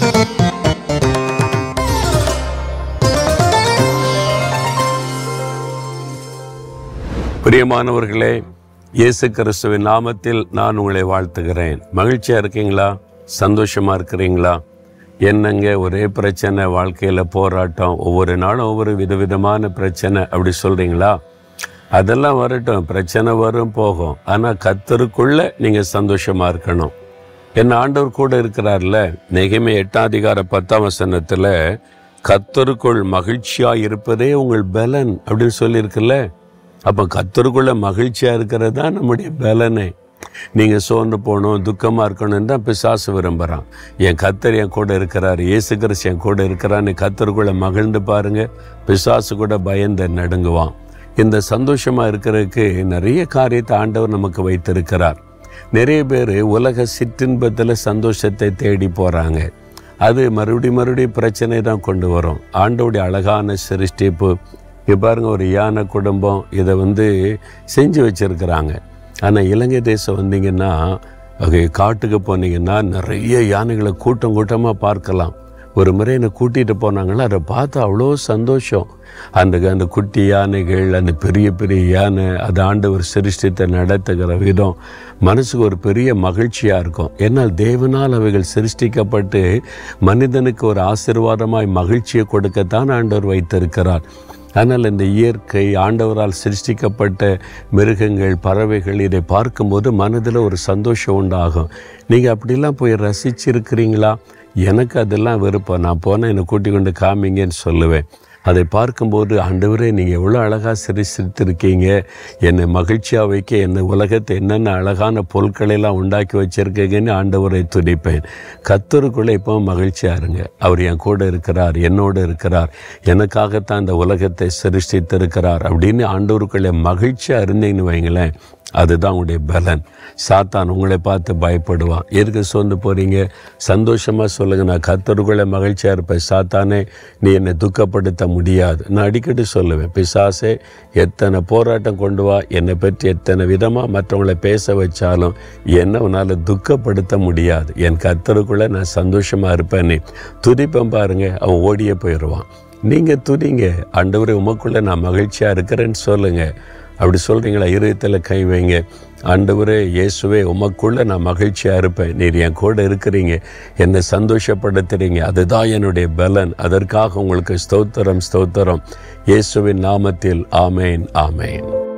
பிரியமானவர்களே இயேசு கிறிஸ்துவின் நாமத்தில் நான் உங்களை வாழ்த்துகிறேன் மகிழ்ச்சியா இருக்கீங்களா சந்தோஷமா இருக்கிறீங்களா என்னங்க ஒரே பிரச்சனை வாழ்க்கையில போராட்டம் ஒவ்வொரு நாளும் ஒவ்வொரு விதவிதமான பிரச்சனை அப்படி சொல்றீங்களா அதெல்லாம் வரட்டும் பிரச்சனை வரும் போகும் ஆனா கத்தருக்குள்ள நீங்க சந்தோஷமா இருக்கணும் என் ஆண்டவர் கூட இருக்கிறார்ல நெகிமை எட்டாம் அதிகார பத்தாம் வசனத்துல கத்தருக்குள் மகிழ்ச்சியா இருப்பதே உங்கள் பலன் அப்படின்னு சொல்லியிருக்குல்ல அப்போ கத்தருக்குள்ள மகிழ்ச்சியா இருக்கிறது தான் நம்முடைய பலனே நீங்க சோர்ந்து போகணும் துக்கமா இருக்கணும் தான் பிசாசு விரும்புறான் என் கத்தர் என் கூட இருக்கிறார் இயேசு கிறிஸ்து என் கூட இருக்கிறான்னு கத்தருக்குள்ள மகிழ்ந்து பாருங்க பிசாசு கூட பயந்து நடுங்குவான் இந்த சந்தோஷமா இருக்கிறதுக்கு நிறைய காரியத்தை ஆண்டவர் நமக்கு வைத்திருக்கிறார் நிறைய பேர் உலக சிற்றின்பத்தில் சந்தோஷத்தை தேடி போறாங்க அது மறுபடி மறுபடியும் பிரச்சனை தான் கொண்டு வரும் ஆண்டோடைய அழகான சிருஷ்டிப்பு இப்போ பாருங்க ஒரு யானை குடும்பம் இதை வந்து செஞ்சு வச்சிருக்கிறாங்க ஆனால் இலங்கை தேசம் வந்தீங்கன்னா அங்கே காட்டுக்கு போனீங்கன்னா நிறைய யானைகளை கூட்டம் கூட்டமாக பார்க்கலாம் ஒரு முறை என்னை கூட்டிகிட்டு போனாங்களா அதை பார்த்து அவ்வளோ சந்தோஷம் அந்த அந்த குட்டி யானைகள் அந்த பெரிய பெரிய யானை அது ஆண்டவர் சிருஷ்டித்தை நடத்துகிற விதம் மனசுக்கு ஒரு பெரிய மகிழ்ச்சியாக இருக்கும் ஏன்னால் தேவனால் அவைகள் சிருஷ்டிக்கப்பட்டு மனிதனுக்கு ஒரு ஆசீர்வாதமாய் மகிழ்ச்சியை கொடுக்கத்தான் ஆண்டவர் வைத்திருக்கிறார் ஆனால் இந்த இயற்கை ஆண்டவரால் சிருஷ்டிக்கப்பட்ட மிருகங்கள் பறவைகள் இதை பார்க்கும்போது மனதில் ஒரு சந்தோஷம் உண்டாகும் நீங்கள் அப்படிலாம் போய் ரசிச்சிருக்கிறீங்களா எனக்கு அதெல்லாம் விருப்பம் நான் போனால் என்னை கூட்டிக் கொண்டு காமிங்கன்னு சொல்லுவேன் அதை பார்க்கும்போது ஆண்டவரே நீங்கள் எவ்வளோ அழகாக சிரிச்சிருக்கீங்க என்னை மகிழ்ச்சியாக வைக்க என்னை உலகத்தை என்னென்ன அழகான பொருட்களெல்லாம் உண்டாக்கி வச்சிருக்கீங்கன்னு ஆண்டவரை துடிப்பேன் கத்தருக்குள்ளே இப்போ மகிழ்ச்சியாக இருங்க அவர் என் கூட இருக்கிறார் என்னோடு இருக்கிறார் எனக்காகத்தான் இந்த உலகத்தை சிருஷ்டித்திருக்கிறார் அப்படின்னு ஆண்டவருக்குள்ளே மகிழ்ச்சியாக இருந்தீங்கன்னு வைங்களேன் அதுதான் உங்களுடைய பலன் சாத்தான் உங்களை பார்த்து பயப்படுவான் எதுக்கு சோர்ந்து போறீங்க சந்தோஷமா சொல்லுங்க நான் கத்தருக்குள்ள மகிழ்ச்சியா இருப்பேன் சாத்தானே நீ என்னை துக்கப்படுத்த முடியாது நான் அடிக்கடி சொல்லுவேன் பிசாசே எத்தனை போராட்டம் கொண்டு வா என்னை பற்றி எத்தனை விதமா மற்றவங்களை பேச வச்சாலும் என்ன உன்னால துக்கப்படுத்த முடியாது என் கத்தருக்குள்ள நான் சந்தோஷமா இருப்பேன் நீ துதிப்பேன் பாருங்க அவன் ஓடியே போயிடுவான் நீங்க துதிங்க ஆண்டவரே உமக்குள்ள நான் மகிழ்ச்சியா இருக்கிறேன்னு சொல்லுங்க அப்படி சொல்கிறீங்களா இருதயத்தில் கை வைங்க ஆண்டவரே இயேசுவே உமக்குள்ள நான் மகிழ்ச்சியாக இருப்பேன் நீர் என் கூட இருக்கிறீங்க என்னை சந்தோஷப்படுத்துறீங்க அதுதான் என்னுடைய பலன் அதற்காக உங்களுக்கு ஸ்தோத்திரம் ஸ்தோத்திரம் இயேசுவின் நாமத்தில் ஆமேன் ஆமேன்